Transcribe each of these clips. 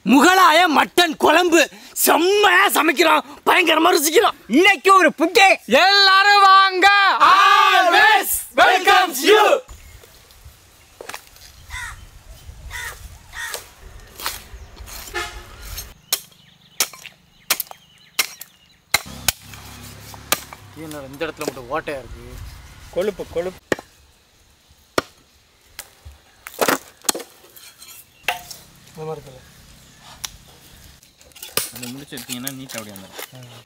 முகலாய மட்டன் குழம்பு செம்மையா சமைக்கிறோம் பயங்கரமா ருசிக்கிறோம் இன்னைக்கு ஒரு புட்டு எல்லாரும் வாங்க ஆல்வேஸ் வெல்கம்ஸ் யூ என்ன இந்த இடத்துல மட்டும் ஓட்டையா இருக்கு கொழுப்பு கொழுப்பு இந்த மாதிரி இருக்குல்ல அதை முடிச்சு எடுத்தீங்கன்னா நீட்டாக அப்படி வந்துடும்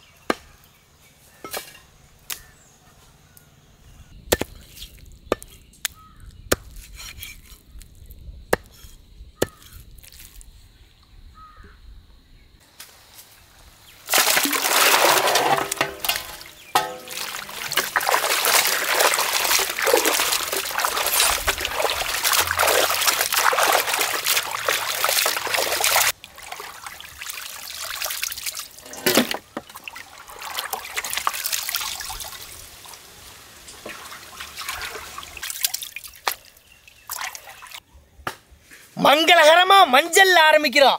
மங்களகரமா மஞ்சள் ஆரம்பிக்கிறோம்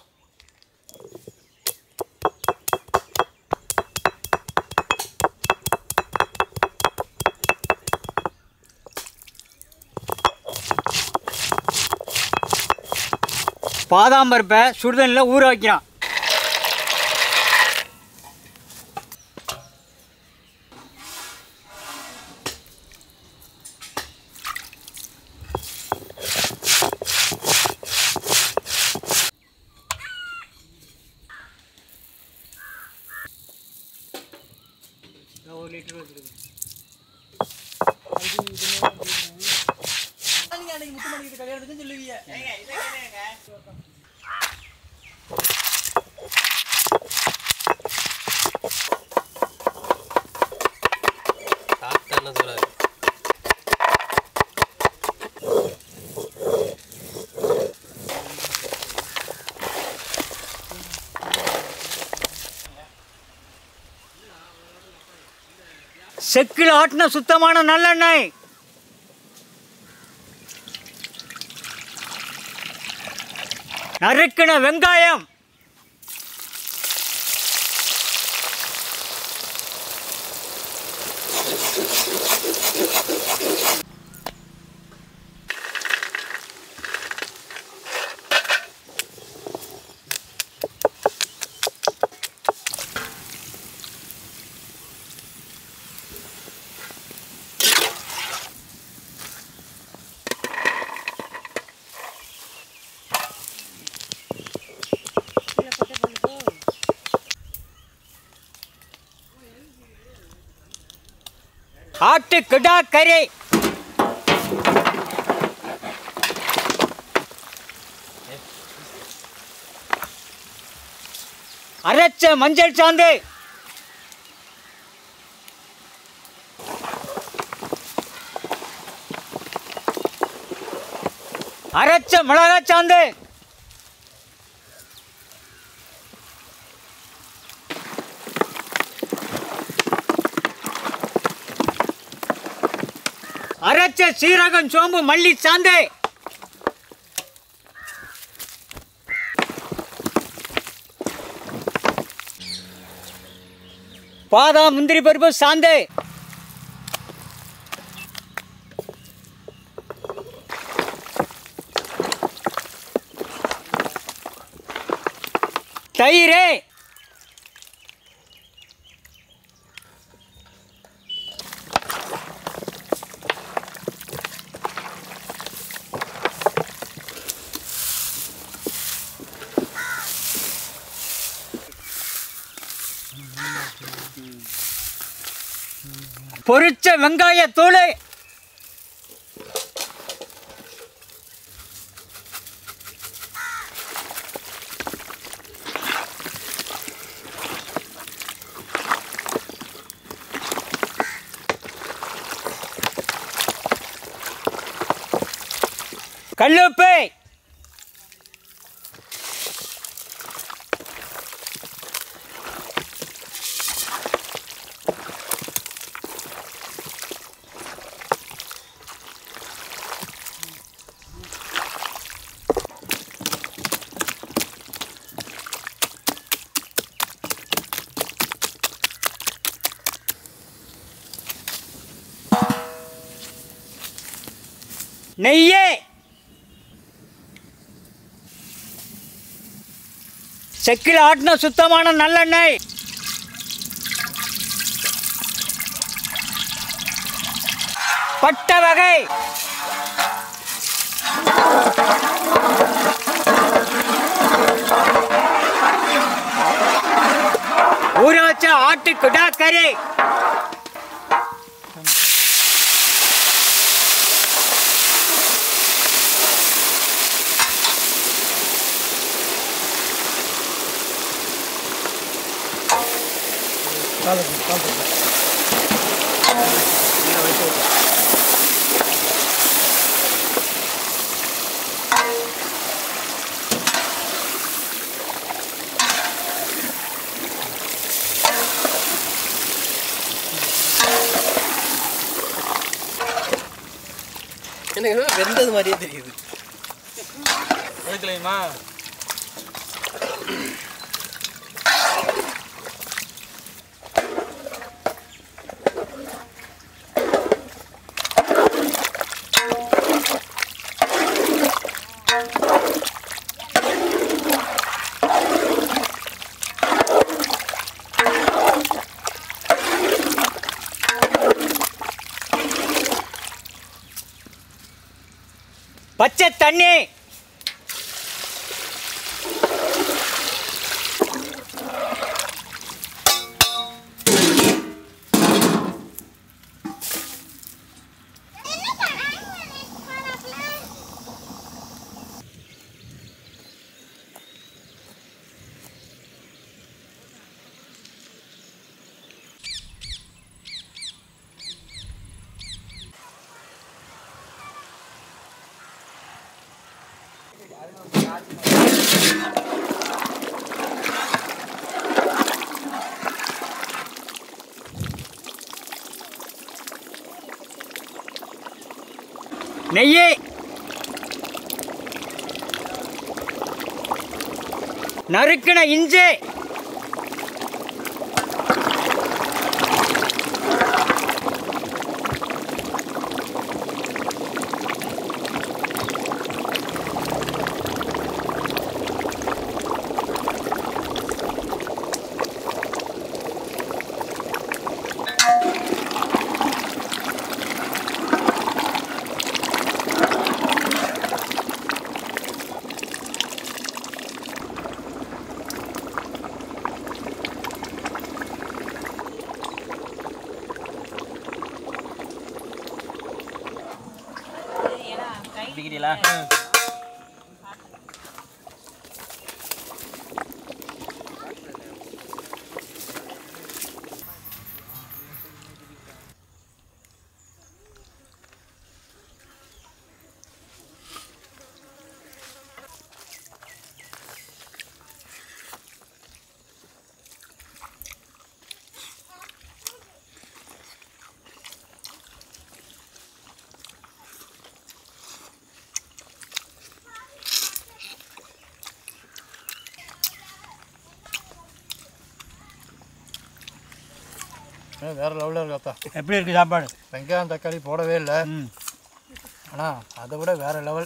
பாதாம் பருப்பை சுடுதண்ணில் ஊற வைக்கிறான் ஒரு லிட்டர் வச்சுருக்கேன் கல்யாணத்துக்கு சொல்லுவீங்க என்ன சொல்றாரு செக்கில் ஆட்டின சுத்தமான நல்லெண்ணெய் நறுக்கின வெங்காயம் ஆட்டு கிடா கறி அரைச்ச மஞ்சள் சாந்து அரைச்ச மிளகாய் சாந்து அரைச்ச சீரகம் சோம்பு மல்லி சாந்து பாதாம் முந்திரி பருப்பு சாந்து தயிர் பொரிச்ச வெங்காய தூள் கல்லுப்பு நெய்யே செக்கில் ஆட்டின சுத்தமான நல்லெண்ணெய் பட்ட வகை ஊற வச்ச ஆட்டு குடாக்கறி எனக்கு என்னமோ வெந்தது மாதிரியே தெரியுது எடுக்கலையுமா பச்சை தண்ணி நெய்யே நறுக்கின இஞ்சி டிகிரிலா வேற லெவலில் இருக்காப்பா எப்படி இருக்கு சாப்பாடு வெங்காயம் தக்காளி போடவே இல்லை ம் ஆனால் அதை விட வேற லெவல்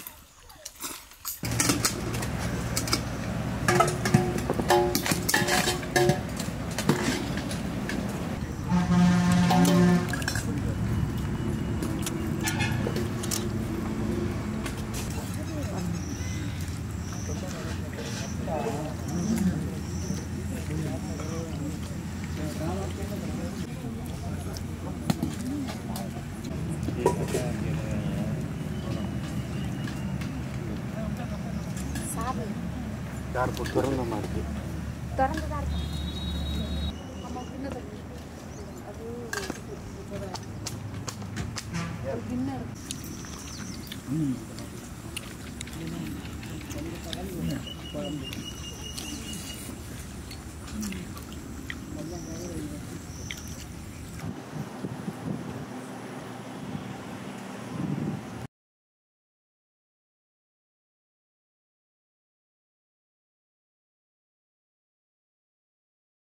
திறந்து தான் இருக்கும் ஆமா சின்னது அது ஒரு கிண்ணம் இருக்கு குழம்பு